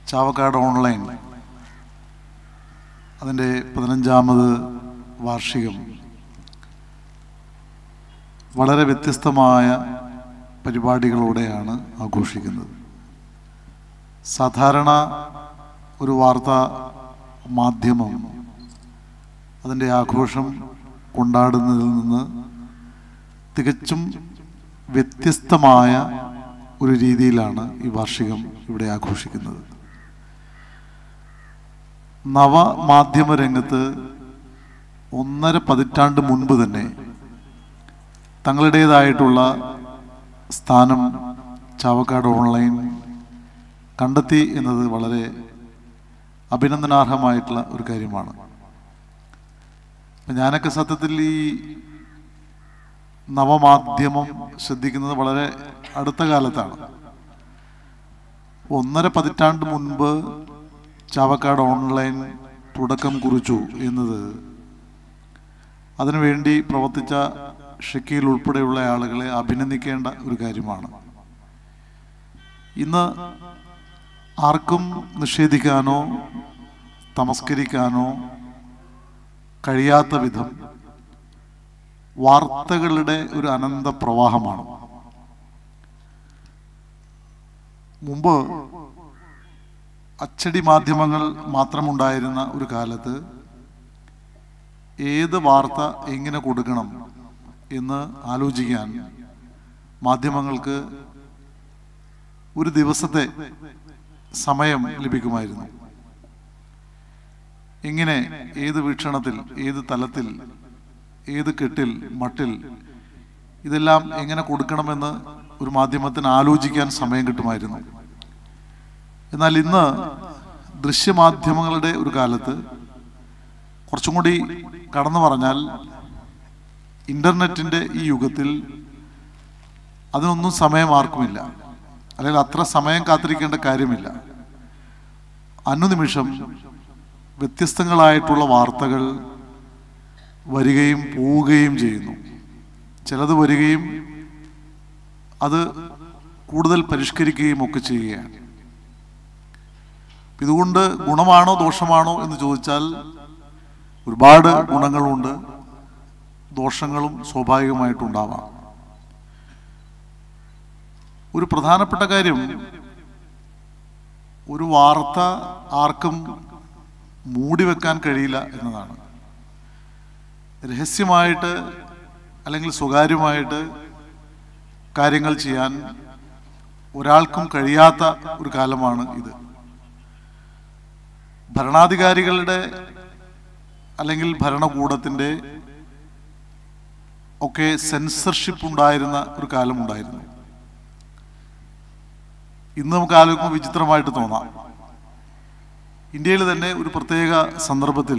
Chavakkad online അതിൻ്റെ പതിനഞ്ചാമത് വാർഷികം വളരെ വ്യത്യസ്തമായ പരിപാടികളോടെയാണ് ആഘോഷിക്കുന്നത് സാധാരണ ഒരു വാർത്താ മാധ്യമം അതിൻ്റെ ആഘോഷം കൊണ്ടാടുന്നതിൽ നിന്ന് തികച്ചും വ്യത്യസ്തമായ ഒരു രീതിയിലാണ് ഈ വാർഷികം ഇവിടെ ആഘോഷിക്കുന്നത് നവമാധ്യമ രംഗത്ത് ഒന്നര പതിറ്റാണ്ട് മുൻപ് തന്നെ തങ്ങളുടേതായിട്ടുള്ള സ്ഥാനം ചാവക്കാട് ഓൺലൈൻ കണ്ടെത്തി എന്നത് വളരെ അഭിനന്ദനാർഹമായിട്ടുള്ള ഒരു കാര്യമാണ് അപ്പം ഞാനൊക്കെ സത്യത്തിൽ ഈ നവമാധ്യമം ശ്രദ്ധിക്കുന്നത് വളരെ അടുത്ത കാലത്താണ് ഒന്നര പതിറ്റാണ്ട് മുൻപ് ചാവക്കാട് ഓൺലൈൻ തുടക്കം കുറിച്ചു എന്നത് അതിനുവേണ്ടി പ്രവർത്തിച്ച ഷക്കീൽ ഉൾപ്പെടെയുള്ള ആളുകളെ അഭിനന്ദിക്കേണ്ട ഒരു കാര്യമാണ് ഇന്ന് ആർക്കും നിഷേധിക്കാനോ തമസ്കരിക്കാനോ കഴിയാത്ത വിധം വാർത്തകളുടെ ഒരു അനന്ത പ്രവാഹമാണ് മുമ്പ് അച്ചടി മാധ്യമങ്ങൾ മാത്രമുണ്ടായിരുന്ന ഒരു കാലത്ത് ഏത് വാർത്ത എങ്ങനെ കൊടുക്കണം എന്ന് ആലോചിക്കാൻ മാധ്യമങ്ങൾക്ക് ഒരു ദിവസത്തെ സമയം ലഭിക്കുമായിരുന്നു എങ്ങനെ ഏത് വീക്ഷണത്തിൽ ഏത് തലത്തിൽ ഏത് കെട്ടിൽ മട്ടിൽ ഇതെല്ലാം എങ്ങനെ കൊടുക്കണമെന്ന് ഒരു മാധ്യമത്തിന് ആലോചിക്കാൻ സമയം കിട്ടുമായിരുന്നു എന്നാൽ ഇന്ന് ദൃശ്യമാധ്യമങ്ങളുടെ ഒരു കാലത്ത് കുറച്ചും കൂടി കടന്നു പറഞ്ഞാൽ ഇന്റർനെറ്റിന്റെ ഈ യുഗത്തിൽ അതിനൊന്നും സമയം ആർക്കുമില്ല അല്ലെങ്കിൽ അത്ര സമയം കാത്തിരിക്കേണ്ട കാര്യമില്ല അനുനിമിഷം വ്യത്യസ്തങ്ങളായിട്ടുള്ള വാർത്തകൾ വരികയും പോവുകയും ചെയ്യുന്നു ചിലത് വരികയും അത് കൂടുതൽ പരിഷ്കരിക്കുകയും ഒക്കെ ചെയ്യുകയാണ് ഇതുകൊണ്ട് ഗുണമാണോ ദോഷമാണോ എന്ന് ചോദിച്ചാൽ ഒരുപാട് ഗുണങ്ങളുണ്ട് ദോഷങ്ങളും സ്വാഭാവികമായിട്ടുണ്ടാവാം ഒരു പ്രധാനപ്പെട്ട കാര്യം ഒരു വാർത്ത ആർക്കും മൂടി വെക്കാൻ കഴിയില്ല എന്നതാണ് രഹസ്യമായിട്ട് അല്ലെങ്കിൽ സ്വകാര്യമായിട്ട് കാര്യങ്ങൾ ചെയ്യാൻ ഒരാൾക്കും കഴിയാത്ത ഒരു കാലമാണ് ഇത് ഭരണാധികാരികളുടെ അല്ലെങ്കിൽ ഭരണകൂടത്തിൻ്റെ ഒക്കെ സെൻസർഷിപ്പ് ഉണ്ടായിരുന്ന ഒരു കാലമുണ്ടായിരുന്നു ഇന്ന് നമുക്ക് ആലോചിക്കുമ്പോൾ വിചിത്രമായിട്ട് തോന്നാം ഇന്ത്യയിൽ തന്നെ ഒരു പ്രത്യേക സന്ദർഭത്തിൽ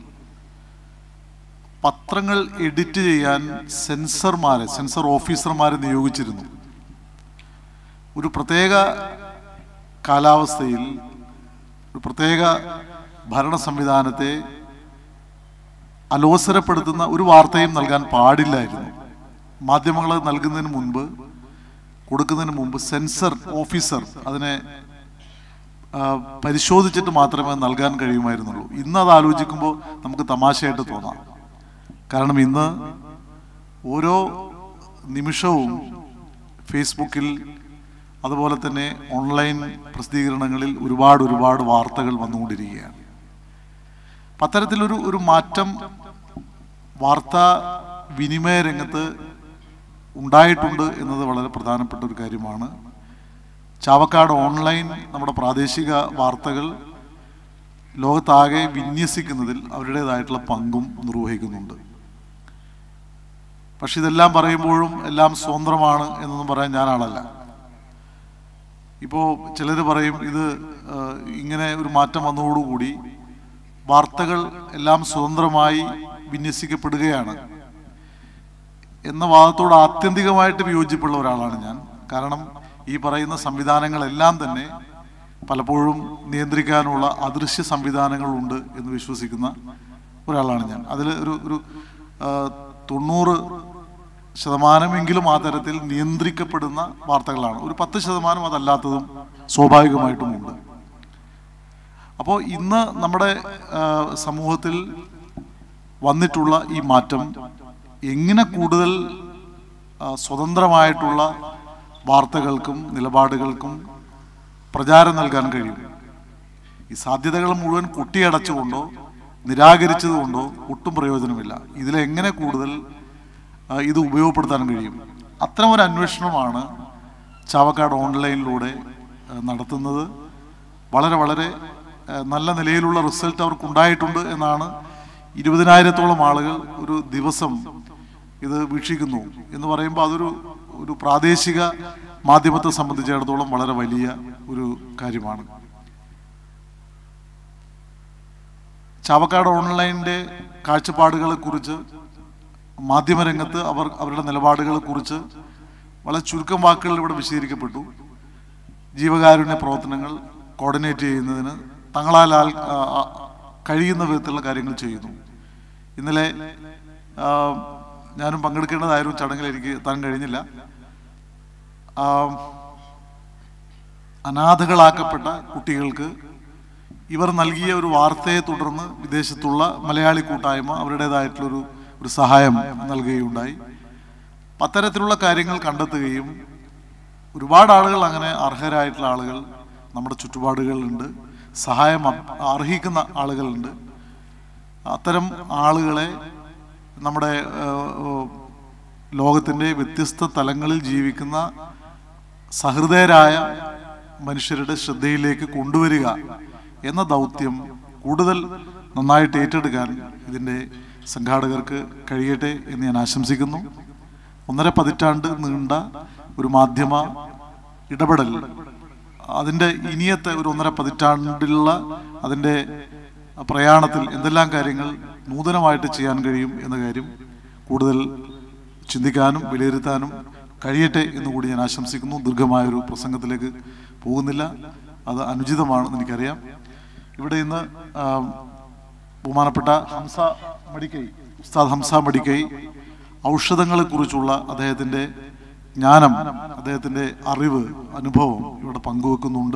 പത്രങ്ങൾ എഡിറ്റ് ചെയ്യാൻ സെൻസർമാരെ സെൻസർ ഓഫീസർമാരെ നിയോഗിച്ചിരുന്നു ഒരു പ്രത്യേക കാലാവസ്ഥയിൽ ഒരു പ്രത്യേക ഭരണ സംവിധാനത്തെ അലോസരപ്പെടുത്തുന്ന ഒരു വാർത്തയും നൽകാൻ പാടില്ലായിരുന്നു മാധ്യമങ്ങൾ നൽകുന്നതിന് മുൻപ് കൊടുക്കുന്നതിന് മുമ്പ് സെൻസർ ഓഫീസർ അതിനെ ആ, പരിശോധിച്ചിട്ട് മാത്രമേ നൽകാൻ കഴിയുമായിരുന്നുള്ളൂ ഇന്ന് അത് ആലോചിക്കുമ്പോൾ നമുക്ക് തമാശയായിട്ട് തോന്നാം കാരണം ഇന്ന് ഓരോ നിമിഷവും ഫേസ്ബുക്കിൽ അതുപോലെ തന്നെ ഓൺലൈൻ പ്രസിദ്ധീകരണങ്ങളിൽ ഒരുപാട് ഒരുപാട് വാർത്തകൾ വന്നുകൊണ്ടിരിക്കുകയാണ് അപ്പം അത്തരത്തിലൊരു ഒരു മാറ്റം വാർത്താ വിനിമയ രംഗത്ത് ഉണ്ടായിട്ടുണ്ട് എന്നത് വളരെ പ്രധാനപ്പെട്ട ഒരു കാര്യമാണ് ചാവക്കാട് ഓൺലൈൻ നമ്മുടെ പ്രാദേശിക വാർത്തകൾ ലോകത്താകെ വിന്യസിക്കുന്നതിൽ അവരുടേതായിട്ടുള്ള പങ്കും നിർവഹിക്കുന്നുണ്ട് പക്ഷെ ഇതെല്ലാം പറയുമ്പോഴും എല്ലാം സ്വതന്ത്രമാണ് എന്നൊന്നും പറയാൻ ഞാൻ ആളല്ല ഇപ്പോൾ ചിലർ പറയും ഇത് ആ, ഇങ്ങനെ ഒരു മാറ്റം വന്നതോടുകൂടി വാർത്തകൾ എല്ലാം സ്വതന്ത്രമായി വിന്യസിക്കപ്പെടുകയാണ് എന്ന വാദത്തോട് ആത്യന്തികമായിട്ട് വിയോജിപ്പുള്ള ഒരാളാണ് ഞാൻ കാരണം ഈ പറയുന്ന സംവിധാനങ്ങളെല്ലാം തന്നെ പലപ്പോഴും നിയന്ത്രിക്കാനുള്ള അദൃശ്യ സംവിധാനങ്ങളുണ്ട് എന്ന് വിശ്വസിക്കുന്ന ഒരാളാണ് ഞാൻ അതിൽ ഒരു ഒരു ആ, തൊണ്ണൂറ് ശതമാനമെങ്കിലും ആ തരത്തിൽ നിയന്ത്രിക്കപ്പെടുന്ന വാർത്തകളാണ് ഒരു പത്ത് ശതമാനം അതല്ലാത്തതും സ്വാഭാവികമായിട്ടുമുണ്ട് അപ്പോൾ ഇന്ന് നമ്മുടെ ആ, സമൂഹത്തിൽ വന്നിട്ടുള്ള ഈ മാറ്റം എങ്ങനെ കൂടുതൽ ആ, സ്വതന്ത്രമായിട്ടുള്ള വാർത്തകൾക്കും നിലപാടുകൾക്കും പ്രചാരം നൽകാൻ കഴിയും ഈ സാധ്യതകൾ മുഴുവൻ കുട്ടിയടച്ചുകൊണ്ടോ നിരാകരിച്ചതുകൊണ്ടോ ഒട്ടും പ്രയോജനമില്ല ഇതിലെങ്ങനെ കൂടുതൽ ആ, ഇത് ഉപയോഗപ്പെടുത്താൻ കഴിയും അത്തരം ഒരു അന്വേഷണമാണ് ചാവക്കാട് ഓൺലൈനിലൂടെ ആ, നടത്തുന്നത് വളരെ വളരെ ആ, നല്ല നിലയിലുള്ള റിസൾട്ട് അവർക്ക് ഉണ്ടായിട്ടുണ്ട് എന്നാണ് ഇരുപതിനായിരത്തോളം ആളുകൾ ഒരു ദിവസം ഇത് വീക്ഷിക്കുന്നു എന്ന് പറയുമ്പോൾ അതൊരു ഒരു പ്രാദേശിക മാധ്യമത്തെ സംബന്ധിച്ചിടത്തോളം വളരെ വലിയ ഒരു കാര്യമാണ് ചാവക്കാട് ഓൺലൈനിൻ്റെ കാഴ്ചപ്പാടുകളെ കുറിച്ച് മാധ്യമരംഗത്ത് അവർ അവരുടെ നിലപാടുകളെ കുറിച്ച് വളരെ ചുരുക്കം വാക്കുകളിൽ ഇവിടെ വിശദീകരിക്കപ്പെട്ടു ജീവകാരുണ്യ പ്രവർത്തനങ്ങൾ കോർഡിനേറ്റ് ചെയ്യുന്നതിന് തങ്ങളാൽ ആൽ- ആ, ആ, കഴിയുന്ന വിധത്തിലുള്ള കാര്യങ്ങൾ ചെയ്യുന്നു ഇന്നലെ ആ, ഞാനും പങ്കെടുക്കേണ്ടതായിരുന്നു ചടങ്ങിൽ എനിക്ക് എത്താൻ കഴിഞ്ഞില്ല ആ, അനാഥകളാക്കപ്പെട്ട കുട്ടികൾക്ക് ഇവർ നൽകിയ ഒരു വാർത്തയെ തുടർന്ന് വിദേശത്തുള്ള മലയാളി കൂട്ടായ്മ അവരുടേതായിട്ടുള്ളൊരു ഒരു സഹായം നൽകുകയുണ്ടായി അപ്പം അത്തരത്തിലുള്ള കാര്യങ്ങൾ കണ്ടെത്തുകയും ഒരുപാട് ആളുകൾ അങ്ങനെ അർഹരായിട്ടുള്ള ആളുകൾ നമ്മുടെ ചുറ്റുപാടുകളിലുണ്ട് സഹായം അപ്- അർഹിക്കുന്ന ആളുകളുണ്ട് അത്തരം ആളുകളെ നമ്മുടെ ഏഹ്, ലോകത്തിൻ്റെ വ്യത്യസ്ത തലങ്ങളിൽ ജീവിക്കുന്ന സഹൃദയരായ മനുഷ്യരുടെ ശ്രദ്ധയിലേക്ക് കൊണ്ടുവരിക എന്ന ദൗത്യം കൂടുതൽ നന്നായിട്ട് ഏറ്റെടുക്കാൻ ഇതിൻ്റെ സംഘാടകർക്ക് കഴിയട്ടെ എന്ന് ഞാൻ ആശംസിക്കുന്നു ഒന്നര പതിറ്റാണ്ട് നീണ്ട ഒരു മാധ്യമ ഇടപെടൽ അതിൻ്റെ ഇനിയത്തെ ഒരു ഒന്നര പതിറ്റാണ്ടിലുള്ള അതിൻ്റെ പ്രയാണത്തിൽ എന്തെല്ലാം കാര്യങ്ങൾ നൂതനമായിട്ട് ചെയ്യാൻ കഴിയും എന്ന കാര്യം കൂടുതൽ ചിന്തിക്കാനും വിലയിരുത്താനും കഴിയട്ടെ എന്ന് കൂടി ഞാൻ ആശംസിക്കുന്നു ദീർഘമായൊരു പ്രസംഗത്തിലേക്ക് പോകുന്നില്ല അത് അനുചിതമാണെന്ന് എനിക്കറിയാം ഇവിടെ ഇന്ന് ആ, ബഹുമാനപ്പെട്ട ഹംസ മടിക്കൈ ഉസ്താദ് ഹംസ മടിക്കൈ ഔഷധങ്ങളെ കുറിച്ചുള്ള അദ്ദേഹത്തിൻ്റെ ജ്ഞാനം അദ്ദേഹത്തിൻ്റെ അറിവ് അനുഭവം ഇവിടെ പങ്കുവെക്കുന്നുണ്ട്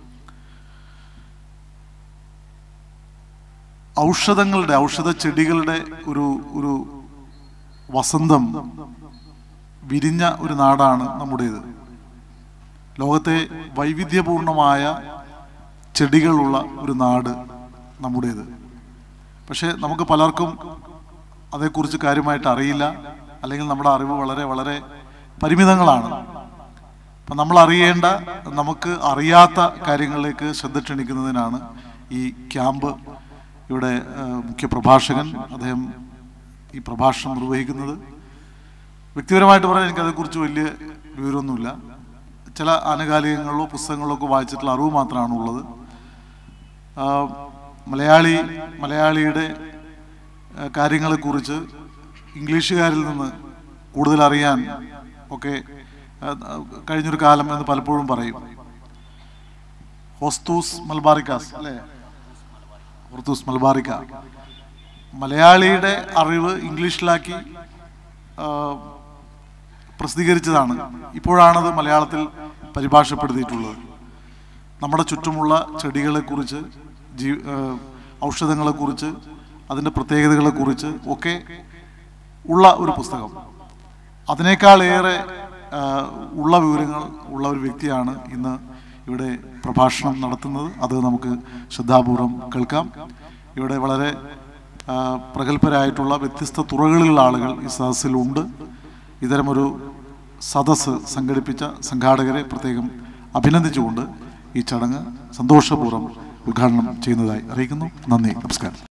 ഔഷധങ്ങളുടെ ഔഷധ ചെടികളുടെ ഒരു ഒരു വസന്തം വിരിഞ്ഞ ഒരു നാടാണ് നമ്മുടേത് ലോകത്തെ വൈവിധ്യപൂർണമായ ചെടികളുള്ള ഒരു നാട് നമ്മുടേത് പക്ഷേ നമുക്ക് പലർക്കും അതേക്കുറിച്ച് കാര്യമായിട്ട് അറിയില്ല അല്ലെങ്കിൽ നമ്മുടെ അറിവ് വളരെ വളരെ പരിമിതങ്ങളാണ് അപ്പം നമ്മൾ അറിയേണ്ട നമുക്ക് അറിയാത്ത കാര്യങ്ങളിലേക്ക് ശ്രദ്ധ ക്ഷണിക്കുന്നതിനാണ് ഈ ക്യാമ്പ് ഇവിടെ ആ, മുഖ്യ പ്രഭാഷകൻ അദ്ദേഹം ഈ പ്രഭാഷണം നിർവഹിക്കുന്നത് വ്യക്തിപരമായിട്ട് പറയാൻ എനിക്ക് അതേക്കുറിച്ച് വലിയ വിവരമൊന്നുമില്ല ചില ആനുകാലികങ്ങളിലോ പുസ്തകങ്ങളിലോ ഒക്കെ വായിച്ചിട്ടുള്ള അറിവ് മാത്രമാണ് ഉള്ളത് ആ, മലയാളി മലയാളിയുടെ ആ, കാര്യങ്ങളെക്കുറിച്ച് ഇംഗ്ലീഷുകാരിൽ നിന്ന് കൂടുതൽ അറിയാൻ ഒക്കെ ആ, കഴിഞ്ഞൊരു കാലം എന്ന് പലപ്പോഴും പറയും ഹോസ്തൂസ് മൽബാറിക്കാസ് അല്ലേ ഹോർത്തൂസ് മൽബാറിക്ക മലയാളിയുടെ അറിവ് ഇംഗ്ലീഷിലാക്കി ആ, പ്രസിദ്ധീകരിച്ചതാണ് ഇപ്പോഴാണത് മലയാളത്തിൽ പരിഭാഷപ്പെടുത്തിയിട്ടുള്ളത് നമ്മുടെ ചുറ്റുമുള്ള ചെടികളെക്കുറിച്ച് ജീ ഏഹ് ഔഷധങ്ങളെക്കുറിച്ച് അതിൻ്റെ പ്രത്യേകതകളെക്കുറിച്ച് ഒക്കെ ഉള്ള ഒരു പുസ്തകം അതിനേക്കാൾ ഏറെ ആഹ്, ഉള്ള വിവരങ്ങൾ ഉള്ള ഒരു വ്യക്തിയാണ് ഇന്ന് ഇവിടെ പ്രഭാഷണം നടത്തുന്നത് അത് നമുക്ക് ശ്രദ്ധാപൂർവം കേൾക്കാം ഇവിടെ വളരെ ആഹ്, പ്രഗത്ഭരായിട്ടുള്ള വ്യത്യസ്ത തുറകളിലുള്ള ആളുകൾ ഈ സദസ്സിലുണ്ട് ഇത്തരമൊരു സദസ്സ് സംഘടിപ്പിച്ച സംഘാടകരെ പ്രത്യേകം അഭിനന്ദിച്ചുകൊണ്ട് ഈ ചടങ്ങ് സന്തോഷപൂർവ്വം ഉദ്ഘാടനം ചെയ്യുന്നതായി അറിയിക്കുന്നു നന്ദി നമസ്കാരം